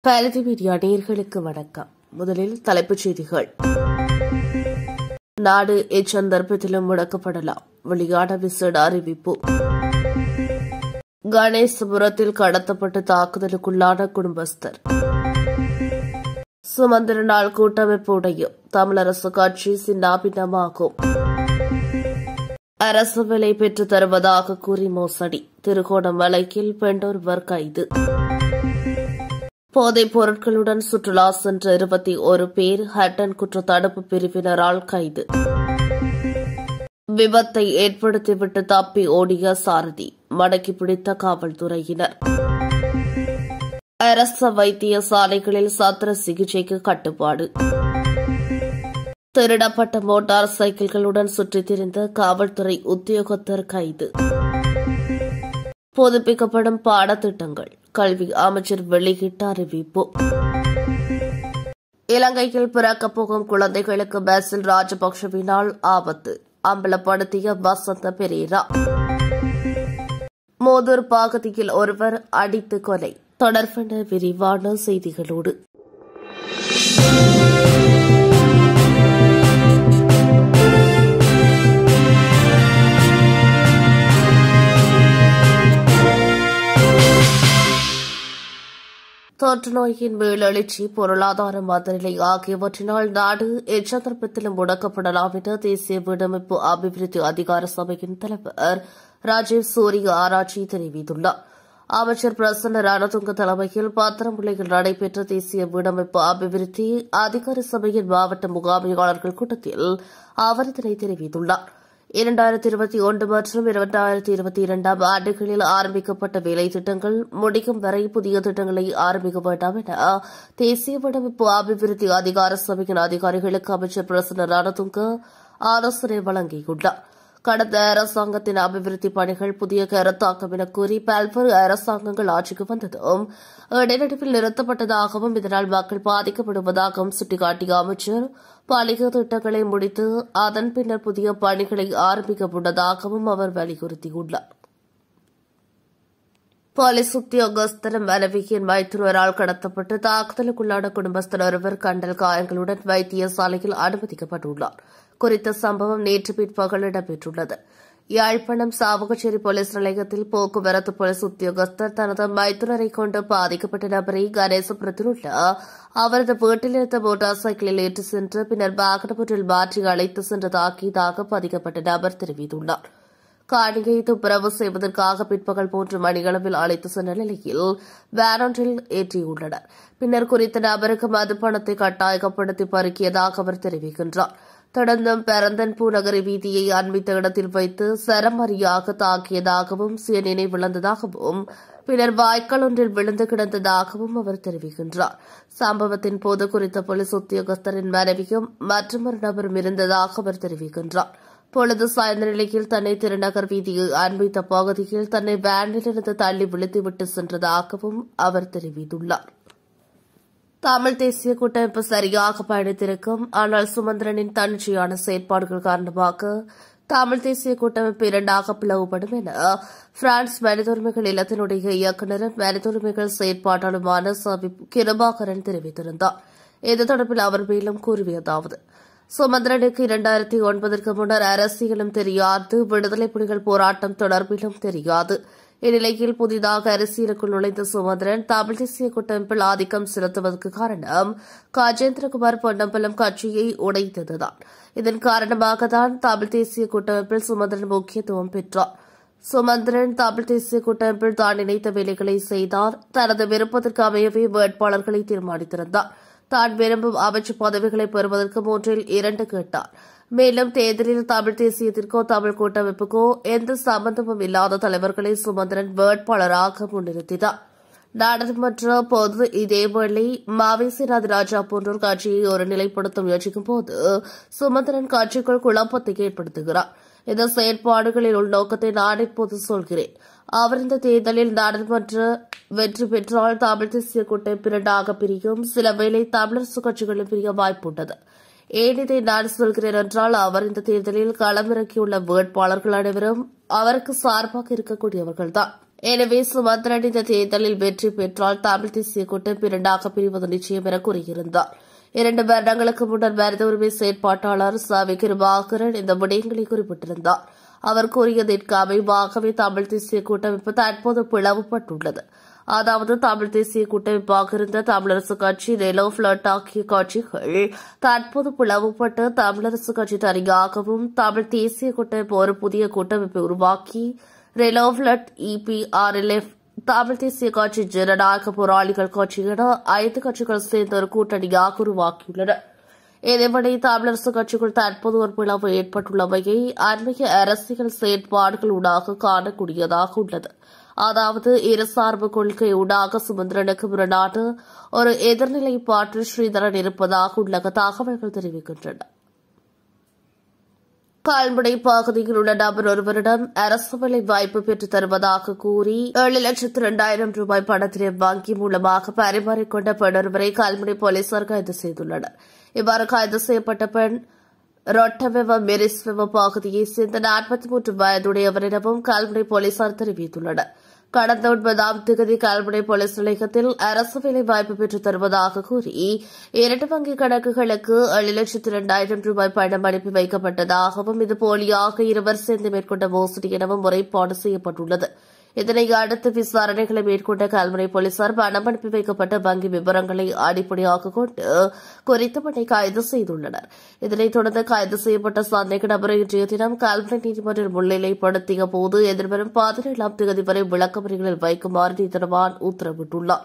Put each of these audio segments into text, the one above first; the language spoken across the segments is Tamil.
பாரதி மீடியா நேயர்களுக்கு வணக்கம் முதலில் தலைப்புச் செய்திகள் நாடு எச்சந்தர்ப்பத்திலும் முடக்கப்படலாம் வெளியான விசேட அறிவிப்பு கணேசபுரத்தில் கடத்தப்பட்டு தாக்குதலுக்குள்ளான குடும்பஸ்தர் சுமந்திர நாள் கூட்டமைப்பு உடையும் தமிழரசு கட்சி சின்னாபின்னமாகும் அரசு வேலை பெற்றுத் தருவதாக கூறி மோசடி திருகோணமலையில் பெண்டொருவர் கைது போதைப் பொருட்களுடன் சுற்றுலா சென்ற இருபத்தி ஒரு பேர் ஹட்டன் குற்ற தடுப்பு பிரிவினரால் கைது விபத்தை ஏற்படுத்திவிட்டு தப்பி ஓடிய சாரதி மடக்கி பிடித்த காவல்துறையினர் அரச வைத்தியசாலைகளில் சத்திர சிகிச்சைக்கு கட்டுப்பாடு திருடப்பட்ட மோட்டார் சைக்கிள்களுடன் சுற்றித் திரிந்த காவல்துறை உத்தியோகத்தர் கைது புதுப்பிக்கப்படும் பாடத்திட்டங்கள் கல்வி அமைச்சர் வெளியிட்ட அறிவிப்பு இலங்கையில் பிறக்கப் போகும் குழந்தைகளுக்கு பசில் ராஜபக்சவினால் ஆபத்து அம்பலப்படுத்திய வசந்த பெரேரா மோதூர் பகுதியில் ஒருவர் அடித்து கொலை தொடர்பான விரிவான செய்திகளோடு தொற்று நோயின் மேலெழுச்சி பொருளாதார மந்தநிலை ஆகியவற்றினால் நாடு எச்சந்தர்ப்பத்திலும் முடக்கப்படலாம் என தேசிய வீடமைப்பு அபிவிருத்தி அதிகார சபையின் தலைவர் ராஜீவ் சூரிய ஆராய்ச்சி தெரிவித்துள்ளார் அமைச்சர் பிரசன்ன ரணதுங்க தலைமையில் பத்திரமுல்லையில் நடைபெற்ற தேசிய வீடமைப்பு அபிவிருத்தி அதிகார சபையின் மாவட்ட முகாமையாளர்கள் கூட்டத்தில் அவர் இதனை தெரிவித்துள்ளார் இரண்டாயிரத்தி இருபத்தி ஒன்று மற்றும் இரண்டாயிரத்தி இருபத்தி இரண்டாம் ஆண்டுகளில் ஆரம்பிக்கப்பட்ட வேலை திட்டங்கள் முடிக்கும் வரை புதிய திட்டங்களை ஆரம்பிக்க வேண்டாம் என தேசிய வடிவமைப்பு அபிவிருத்தி அதிகார சபையின் அதிகாரிகளுக்கு அமைச்சர் பிரசன்ன ரணதுங்க ஆலோசனை வழங்கியுள்ளார் கடந்த அரசாங்கத்தின் அபிவிருத்தி பணிகள் புதிய கருத்தாக்கம் என கூறி பல்வேறு அரசாங்கங்கள் ஆட்சிக்கு வந்ததும் இடைநடுவில் நிறுத்தப்பட்டதாகவும் இதனால் மக்கள் பாதிக்கப்படுவதாகவும் சுட்டிக்காட்டிய அமைச்சர் பணிக திட்டங்களை முடித்து அதன் பின்னர் புதிய பணிகளை ஆரம்பிக்க உள்ளதாகவும் அவர் வலியுறுத்தியுள்ளார் போலீஸ் உத்தியோகஸ்தர் மனைவியின் மைத்துனரால் கடத்தப்பட்டு தாக்குதலுக்குள்ளான குடும்பஸ்தர் ஒருவர் கண்டல் காயங்களுடன் வைத்தியசாலையில் அனுமதிக்கப்பட்டுள்ளார் குறித்த சம்பவம் நேற்று பிற்பகல் இடம்பெற்றுள்ளது யாழ்ப்பாணம் சாவகச்சேரி போலீஸ் நிலையத்தில் போக்குவரத்து போலீஸ் உத்தியோகஸ்தர் தனது மைத்துனரை கொண்டு பாதிக்கப்பட்ட நபரை கணேசபுரத்தில் உள்ள அவரது வீட்டில் இருந்த மோட்டார் சைக்கிளில் ஏற்றி சென்று பின்னர் வாகனப்பொற்றில் மாற்றி அழைத்து சென்று தாக்கியதாக பாதிக்கப்பட்ட நபர் தெரிவித்துள்ளார் காணியை துப்புரவு செய்வதற்காக பிற்பகல் மூன்று மணியளவில் அழைத்து சென்ற நிலையில் வேனொன்றில் ஏற்றியுள்ளனர் பின்னர் குறித்த நபருக்கு மதுப்பணத்தை கட்டாயப்படுத்தி பருக்கியதாக அவர் தெரிவிக்கின்றார் தொடர்ந்தும் பெரந்தன்பூ நகர வீதியை அண்மித்த இடத்தில் வைத்து சரமரியாக தாக்கியதாகவும் சுயநினை விழுந்ததாகவும் பின்னர் வாய்க்கால் ஒன்றில் விழுந்து கிடந்ததாகவும் அவர் தெரிவிக்கின்றார் சம்பவத்தின் போது குறித்த போலீஸ் உத்தியோகஸ்தரின் மனைவியும் மற்றொரு நபரும் இருந்ததாக அவர் தெரிவிக்கின்றார் பொழுது சாய்ந்த நிலையில் தன்னை திருநகர் வீதியை அண்மித்த பகுதியில் தன்னை வேனிலிருந்து தள்ளி விழுத்துவிட்டு சென்றதாகவும் அவர் தெரிவித்துள்ளார் தமிழ் தேசிய கூட்டமைப்பு சரியாக பயணித்திருக்கும் ஆனால் சுமந்திரனின் தன்னிச்சையான செயற்பாடுகள் காரணமாக தமிழ் தேசிய கூட்டமைப்பு இரண்டாக பிளவுபடும் என பிரான்ஸ் மனித உரிமைகள் இல்லத்தினுடைய இயக்குநரும் மனித உரிமைகள் செயற்பாட்டாளருமான சவி கிருபாகரன் தெரிவித்திருந்தார் இது தொடர்பில் அவர் மேலும் கூறியதாவது சுமந்திரனுக்கு இரண்டாயிரத்தி ஒன்பதற்கு முன்னர் அரசியலும் தெரியாது விடுதலை புலிகள் போராட்டம் தொடர்பிலும் தெரியாது இந்நிலையில் புதிதாக அரசியலுக்குள் நுழைந்த சுமந்திரன் தமிழ் தேசிய கூட்டமைப்பில் ஆதிக்கம் செலுத்துவதற்கு காரணம் கஜேந்திரகுமார் பொன்னம்பலம் கட்சியை உடைத்ததுதான் இதன் காரணமாக தான் தமிழ் தேசிய கூட்டமைப்பில் சுமந்திரன் முக்கியத்துவம் பெற்றார் சுமந்திரன் தமிழ் தேசிய கூட்டமைப்பில் தான் நினைத்த வேலைகளை செய்தார் தனது விருப்பத்திற்கு அமையவே வேட்பாளர்களை தீர்மானித்திருந்தார் தான் விரும்பும் அமைச்சு பதவிகளை பெறுவதற்கு மூன்றில் இரண்டு கேட்டார் மேலும் தேர்தலில் தமிழ் தேசியத்திற்கோ தமிழ் கூட்டமைப்புக்கோ எந்த சம்பந்தமும் இல்லாத தலைவர்களை சுமந்திரன் வேட்பாளராக முன்னிறுத்தினார் நாடாளுமன்ற பொது இதேவேளை மாவேசி ராஜா போன்றோர் கட்சியை ஒரு நிலைப்படுத்த முயற்சிக்கும் போது சுமந்திரன் கட்சிக்குள் குழப்பத்தை ஏற்படுத்துகிறார் இந்த செயற்பாடுகளில் உள்நோக்கத்தை நான் இப்போது சொல்கிறேன் அவர் இந்த தேர்தலில் நாடாளுமன்ற வெற்றி பெற்றால் தமிழ் தேசிய கூட்டம் இரண்டாக பிரியும் சில வேளை தமிழரசு கட்சிகளும் பிரிய வாய்ப்புள்ளது ஏன் இதை நான் சொல்கிறேன் என்றால் அவர் இந்த தேர்தலில் களமிறக்கியுள்ள வேட்பாளர்கள் அனைவரும் அவருக்கு சார்பாக இருக்கக்கூடியவர்கள்தான் எனவே சுமந்திரன் இந்த தேர்தலில் வெற்றி பெற்றால் தமிழ் தேசிய கூட்டம் இரண்டாக பிரிவது நிச்சயம் என கூறியிருந்தார் இரண்டு வருடங்களுக்கு முன்னர் மனித உரிமை செயற்பாட்டாளர் சாவி கிருபாகரன் இந்த விடயங்களை குறிப்பிட்டிருந்தார் அவர் கூறியதற்கு அமைவாகவே தமிழ் தேசிய கூட்டமைப்பு தற்போது பிளவுபட்டுள்ளது அதாவது தமிழ் தேசிய கூட்டமைப்பாக இருந்த தமிழரசு கட்சி ரெலோ பிளட் ஆகிய கட்சிகள் தற்போது பிளவுபட்டு தமிழரசு கட்சி தனியாகவும் தமிழ் தேசிய கூட்டமைப்பு ஒரு புதிய கூட்டமைப்பை உருவாக்கி ரெலோ பிளட் இபிஆர்எல்எஃப் தமிழ் தேசிய கட்சி ஜனநாயக போராளிகள் கட்சி என ஐந்து கட்சிகள் சேர்ந்த ஒரு கூட்டணியாக உருவாக்கியுள்ளன இதேபடி தமிழரசு கட்சிக்குள் தற்போது ஒரு பிளவு ஏற்பட்டுள்ளமையை அண்மைய அரசியல் செயற்பாடுகள் ஊடாக காணக்கூடியதாக உள்ளது அதாவது இருசார்பு கொள்கை ஊடாக சுமந்திரனுக்கு முரணான ஒரு எதிர்நிலைப்பாட்டில் ஸ்ரீதரன் இருப்பதாக உள்ள தகவல்கள் தெரிவிக்கின்றன கால்முடை பகுதியில் உள்ள நபர் ஒருவரிடம் அரசு வேலை வாய்ப்பு பெற்றுத் தருவதாக கூறி ஏழு லட்சத்து இரண்டாயிரம் ரூபாய் பணத்தினை வங்கி மூலமாக பரிமாறிக்கொண்ட பெண் ஒருவரை கால்முடை போலீசார் கைது செய்துள்ளனர் இவ்வாறு கைது செய்யப்பட்ட பெண் ரொட்டவெவ மெரிஸ்வெவ பகுதியைச் சேர்ந்த நாற்பத்தி மூன்று வயதுடையவர் கால்முடை போலீசார் தெரிவித்துள்ளனர் கடந்த ஒன்பதாம் தேதி கால்முனை போலீஸ் நிலையத்தில் அரசு வேலை வாய்ப்பு பெற்றுத் தருவதாக கூறி இரண்டு வங்கிக் கணக்குகளுக்கு ஏழு லட்சத்து இரண்டாயிரம் ரூபாய் பணம் அனுப்பி வைக்கப்பட்டதாகவும் இது போலியாக இருவர் சேர்ந்து மேற்கொண்ட மோசடி எனவும் முறைப்பாடு செய்யப்பட்டுள்ளது இதனை அடுத்து விசாரணைகளை மேற்கொண்ட கல்முனை போலீசார் பணம் அனுப்பி வைக்கப்பட்ட வங்கி விவரங்களை அடிப்படையாக கொண்டு குறித்த பணி கைது செய்துள்ளனர் இதனைத் தொடர்ந்து கைது செய்யப்பட்ட சந்தேக நபரை இன்றைய தினம் கல்முனை நீதிமன்றில் முன்னிலைப்படுத்திய போது எதிர்வரும் பதினேழாம் தேதி வரை விளக்கமறிகளில் வைக்குமாறு நீதிமன்றம் உத்தரவிட்டுள்ளார்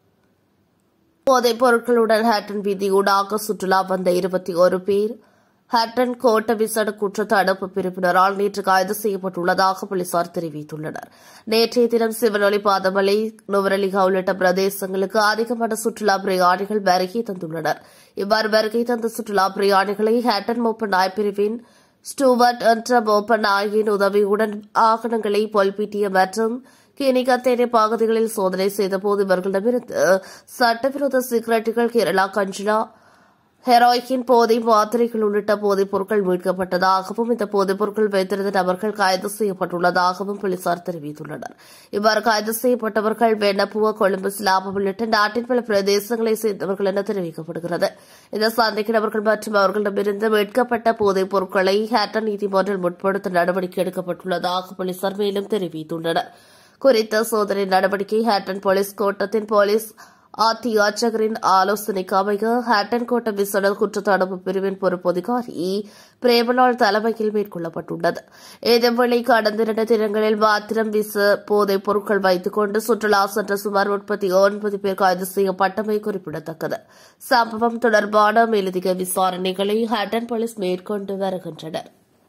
போதைப் பொருட்களுடன் ஹேட்டன் வீதியூடாக சுற்றுலா வந்த இருபத்தி ஒரு பேர் ஹட்டன் கோட்ட விசட குற்ற தடுப்பு பிரிவினரால் நேற்று கைது செய்யப்பட்டுள்ளதாக போலீசார் தெரிவித்துள்ளனர் நேற்றைய தினம் சிவனொலி பாதமலை நுவரலிகா உள்ளிட்ட பிரதேசங்களுக்கு அதிகமான சுற்றுலா பிரயாணிகள் வருகை தந்துள்ளனர் இவ்வாறு வருகை தந்த சுற்றுலா பிரயாணிகளை ஹேட்டன் மோப்ப நாய் பிரிவின் ஸ்டூவர்ட் என்ற மோப்ப நாயின் உதவியுடன் ஆவணங்களை பொல்பிட்டிய மற்றும் கினிகத்தேனி பகுதிகளில் சோதனை செய்தபோது இவர்களிடமிருந்து சட்டவிரோத சிகரெட்டுகள் கேரளா கஞ்சிலா ஹெராய்கின் போதை மாத்திரைகள் உள்ளிட்ட போதைப் பொருட்கள் மீட்கப்பட்டதாகவும் இந்த போதைப் பொருட்கள் வைத்திருந்த நபர்கள் கைது செய்யப்பட்டுள்ளதாகவும் போலீசார் தெரிவித்துள்ளனர் இவ்வாறு கைது செய்யப்பட்டவர்கள் வெண்ணப்புவ கொழும்பு சிலாபம் உள்ளிட்ட நாட்டின் பல பிரதேசங்களைச் சேர்ந்தவர்கள் என தெரிவிக்கப்படுகிறது இந்த சந்தேக நபர்கள் மற்றும் அவர்களிடமிருந்து மீட்கப்பட்ட போதைப் பொருட்களை ஹேட்டன் நீதிமன்றில் முற்படுத்த நடவடிக்கை எடுக்கப்பட்டுள்ளதாக போலீசார் மேலும் தெரிவித்துள்ளனர் குறித்த சோதனை நடவடிக்கை ஹேட்டன் போலீஸ் கோட்டத்தின் போலீஸ் ஆத்தி யாச்சகரின் ஆலோசனைக்கு அமைய ஹேட்டன் கோட்ட விசடல் குற்றத்தடுப்பு பிரிவின் பொறுப்பு அதிகாரி பிரேமலால் தலைமையில் மேற்கொள்ளப்பட்டுள்ளது இதேவேளை கடந்த இரண்டு தினங்களில் மாத்திரம் விச போதைப் பொருட்கள் வைத்துக் கொண்டு சுற்றுலா சென்ற சுமார் முப்பத்தி ஒன்பது பேர் கைது செய்யப்பட்டமை குறிப்பிடத்தக்கது சம்பவம் தொடர்பான மேலதிக விசாரணைகளை ஹேட்டன் போலீஸ் மேற்கொண்டு வருகின்றனர்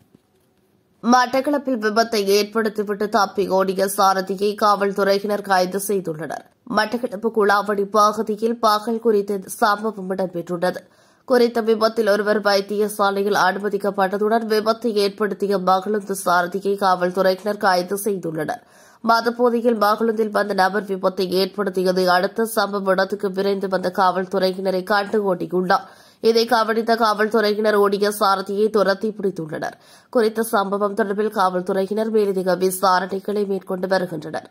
மட்டக்களப்பில் விபத்தை ஏற்படுத்திவிட்டு தப்பி ஓடிய சாரதியை காவல்துறையினர் கைது செய்துள்ளனர் மட்டக்களப்பு குளாவடி பகுதியில் பகல் குறித்த சம்பவம் இடம்பெற்றுள்ளது குறித்த விபத்தில் ஒருவர் வைத்தியசாலையில் அனுமதிக்கப்பட்டதுடன் விபத்தை ஏற்படுத்திய மகளுந்து சாரதியை காவல்துறையினர் கைது செய்துள்ளனர் மதுபோதையில் மகளுந்தில் வந்த நபர் விபத்தை ஏற்படுத்தியதை அடுத்து சம்பவ இடத்துக்கு விரைந்து வந்த காவல்துறையினரை கண்டு ஓட்டியுள்ளார் இதை கவனித்த காவல்துறையினர் ஓடிய சாரதியை துரத்தி பிடித்துள்ளனர் குறித்த சம்பவம் தொடர்பில் காவல்துறையினர் மேலதிக விசாரணைகளை மேற்கொண்டு வருகின்றனர்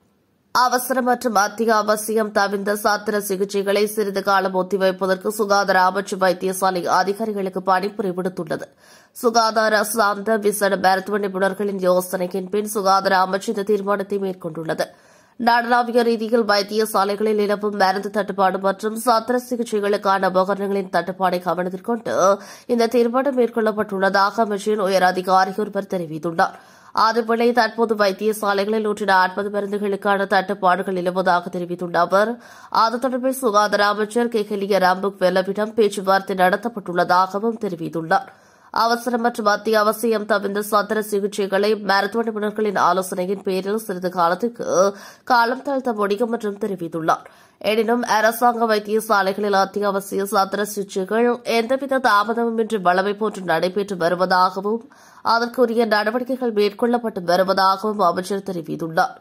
அவசர மற்றும் அத்தியாவசியம் தவிர்ந்த சாத்திர சிகிச்சைகளை சிறிது காலம் ஒத்திவைப்பதற்கு சுகாதார அமைச்சு வைத்தியசாலை அதிகாரிகளுக்கு பணிப்புரை விடுத்துள்ளது சுகாதார சார்ந்த விசேட மருத்துவ நிபுணர்களின் யோசனையின் பின் சுகாதார அமைச்சு இந்த தீர்மானத்தை மேற்கொண்டுள்ளது நாடளாவிய ரீதியில் வைத்தியசாலைகளில் நிலவும் மருந்து தட்டுப்பாடு மற்றும் சத்திர சிகிச்சைகளுக்கான உபகரணங்களின் தட்டுப்பாடை கவனத்தில் கொண்டு இந்த தீர்மானம் மேற்கொள்ளப்பட்டுள்ளதாக அமைச்சின் உயர் அதிகாரி ஒருவர் தெரிவித்துள்ளார் அதேவேளை தற்போது வைத்தியசாலைகளில் நூற்றி நாற்பது மருந்துகளுக்கான தட்டுப்பாடுகள் நிலவுவதாக தெரிவித்துள்ள அவர் அது தொடர்பில் சுகாதார அமைச்சர் கெஹலிய ராம்புக் வெல்லவிடம் பேச்சுவார்த்தை நடத்தப்பட்டுள்ளதாகவும் தெரிவித்துள்ளார் அவசரம் மற்றும் அத்தியாவசியம் தவிர்ந்த சத்திர சிகிச்சைகளை மருத்துவ நிபுணர்களின் ஆலோசனையின் பேரில் சிறிது காலத்துக்கு காலம் தாழ்த்த முடியும் என்றும் தெரிவித்துள்ளார் எனினும் அரசாங்க வைத்தியசாலைகளில் அத்தியாவசிய சத்திர சிகிச்சைகள் எந்தவித தாமதமுமின்றி வளமை போன்று நடைபெற்று வருவதாகவும் அதற்குரிய நடவடிக்கைகள் மேற்கொள்ளப்பட்டு வருவதாகவும் அமைச்சர் தெரிவித்துள்ளார்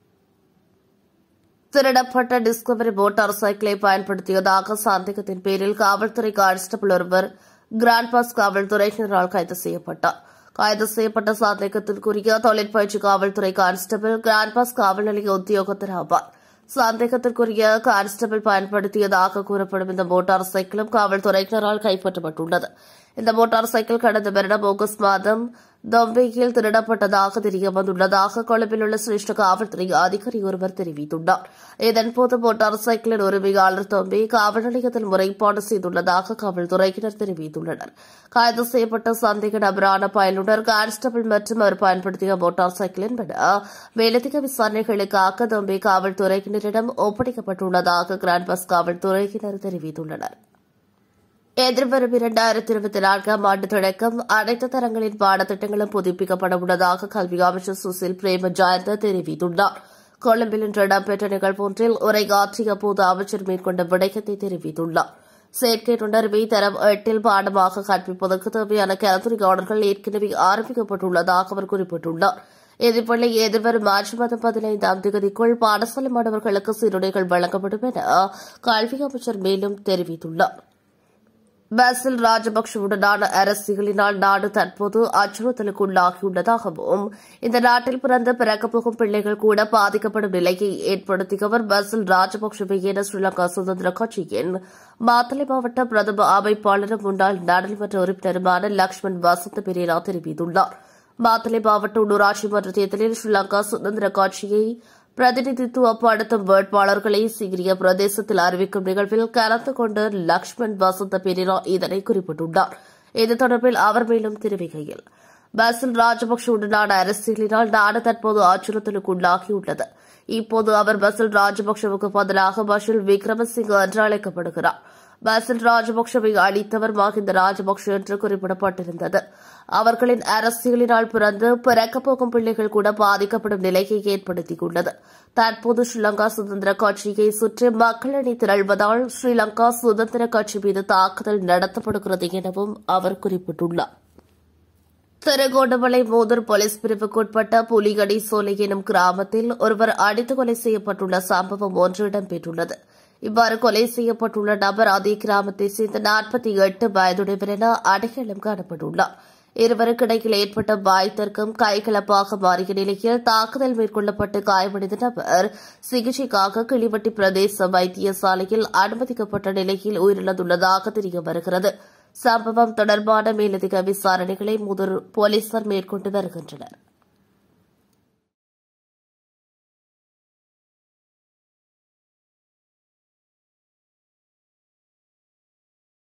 திருடப்பட்ட டிஸ்கவரி மோட்டார் சைக்கிளை பயன்படுத்தியதாக சந்தேகத்தின் பேரில் காவல்துறை கான்ஸ்டபிள் ஒருவர் கிராண்ட் பாஸ் காவல்துறையினரால் கைது செய்யப்பட்டார் கைது செய்யப்பட்ட சந்தேகத்திற்குரிய தொழிற்பயிற்சி காவல்துறை கான்ஸ்டபிள் கிராண்ட்பாஸ் காவல் நிலைய உத்தியோகத்தர் ஆவார் சந்தேகத்திற்குரிய கான்ஸ்டபிள் பயன்படுத்தியதாக கூறப்படும் இந்த மோட்டார் சைக்கிளும் காவல்துறையினரால் கைப்பற்றப்பட்டுள்ளது இந்த மோட்டார் சைக்கிள் கடந்த வருடம் ஆகஸ்ட் மாதம் தொம்பையில் திருடப்பட்டதாக தெரிய வந்துள்ளதாக கொழும்பில் உள்ள சிரேஷ்ட காவல்துறை அதிகாரி ஒருவர் தெரிவித்துள்ளார் இதன்போது மோட்டார் சைக்கிளின் உரிமையாளர் தொம்பி காவல் நிலையத்தில் முறைப்பாடு செய்துள்ளதாக காவல்துறையினர் தெரிவித்துள்ளனர் கைது செய்யப்பட்ட சந்தேக நபரான பயனுடன் கான்ஸ்டபிள் மற்றும் அவர் பயன்படுத்திய மோட்டார் சைக்கிள் என்பன மேலதிக விசாரணைகளுக்காக தொம்பி காவல்துறையினரிடம் ஒப்படைக்கப்பட்டுள்ளதாக கிராண்ட் பஸ் காவல்துறையினர் தெரிவித்துள்ளனர் எதிர்வரும் இரண்டாயிரத்தி இருபத்தி நான்காம் ஆண்டு தொடக்கம் அனைத்து தரங்களின் பாடத்திட்டங்களும் புதுப்பிக்கப்பட உள்ளதாக கல்வி அமைச்சர் சுசில் பிரேம ஜாயந்த தெரிவித்துள்ளார் கொழும்பில் இன்று இடம்பெற்ற நிகழ்வொன்றில் உரையாற்றிய போது அமைச்சர் மேற்கொண்ட விடயத்தை தெரிவித்துள்ளார் செயற்கை நுண்ணறிவை தரம் எட்டில் பாடமாக கற்பிப்பதற்கு தேவையான கலந்துரையாடல்கள் ஏற்கனவே ஆரம்பிக்கப்பட்டுள்ளதாக அவர் குறிப்பிட்டுள்ளார் இதேபோல எதிர்வரும் மார்ச் மாதம் பதினைந்தாம் தேதிக்குள் பாடசாலை மாணவர்களுக்கு சீருடைகள் வழங்கப்படும் என கல்வி அமைச்சர் மேலும் தெரிவித்துள்ளார் பாசில் ராஜபக்சவுடனான அரசியலினால் நாடு தற்போது அச்சுறுத்தலுக்குள்ளாகியுள்ளதாகவும் இந்த நாட்டில் பிறந்த பிறக்கப் போகும் பிள்ளைகள் கூட பாதிக்கப்படும் நிலையை ஏற்படுத்தியவர் பாசில் ராஜபக்சவை என ஸ்ரீலங்கா சுதந்திர கட்சியின் மாத்தளை மாவட்ட பிரதம அமைப்பாளரும் முன்னாள் நாடாளுமன்ற உறுப்பினருமான லக்ஷ்மண் வசந்த பெரேரா தெரிவித்துள்ளார் மாத்தளை மாவட்ட உள்ளூராட்சி மன்ற தேர்தலில் ஸ்ரீலங்கா சுதந்திர கட்சியை பிரதிநிதித்துவப்படுத்தும் வேட்பாளர்களை சிகிரிய பிரதேசத்தில் அறிவிக்கும் நிகழ்வில் கலந்து கொண்ட லக்ஷ்மண் வசந்த பெரிரா இதனை குறிப்பிட்டுள்ளார் இது தொடர்பில் அவர் மேலும் தெரிவிக்கையில் பசில் ராஜபக்சவுடனான அரசியலினால் நாடு தற்போது அச்சுறுத்தலுக்குள்ளாகியுள்ளது இப்போது அவர் பசில் ராஜபக்சவுக்கு பதிலாக பஷில் விக்ரமசிங்க என்று அழைக்கப்படுகிறார் பசில் ராஜபக்சவை அளித்தவர் மஹிந்த ராஜபக்ஷ என்று குறிப்பிடப்பட்டிருந்தது அவர்களின் அரசியலினால் பிறந்து பிறக்கப் போகும் பிள்ளைகள் கூட பாதிக்கப்படும் நிலையை ஏற்படுத்தியுள்ளது தற்போது ஸ்ரீலங்கா சுதந்திர கட்சியை சுற்றி மக்கள் அணி திரள்வதால் ஸ்ரீலங்கா சுதந்திர கட்சி மீது தாக்குதல் நடத்தப்படுகிறது எனவும் அவர் குறிப்பிட்டுள்ளார் திருகோணமலை மோதூர் போலீஸ் பிரிவுக்குட்பட்ட புலிகடி சோலை எனும் கிராமத்தில் ஒருவர் அடித்து கொலை செய்யப்பட்டுள்ள சம்பவம் ஒன்று இடம்பெற்றுள்ளது இவ்வாறு கொலை செய்யப்பட்டுள்ள நபர் அதே கிராமத்தைச் சேர்ந்த நாற்பத்தி எட்டு வயதுடையவர் என அடையாளம் காணப்பட்டுள்ளார் இருவருக்கு இடையில் ஏற்பட்ட வாய் தர்க்கம் கைகலப்பாக மாறிய நிலையில் தாக்குதல் மேற்கொள்ளப்பட்டு காயமடைந்த நபர் சிகிச்சைக்காக கிளிவட்டி பிரதேச வைத்தியசாலையில் அனுமதிக்கப்பட்ட நிலையில் உயிரிழந்துள்ளதாக தெரிய வருகிறது சம்பவம் தொடர்பான மேலதிக விசாரணைகளை முதல் போலீசார் மேற்கொண்டு வருகின்றனர்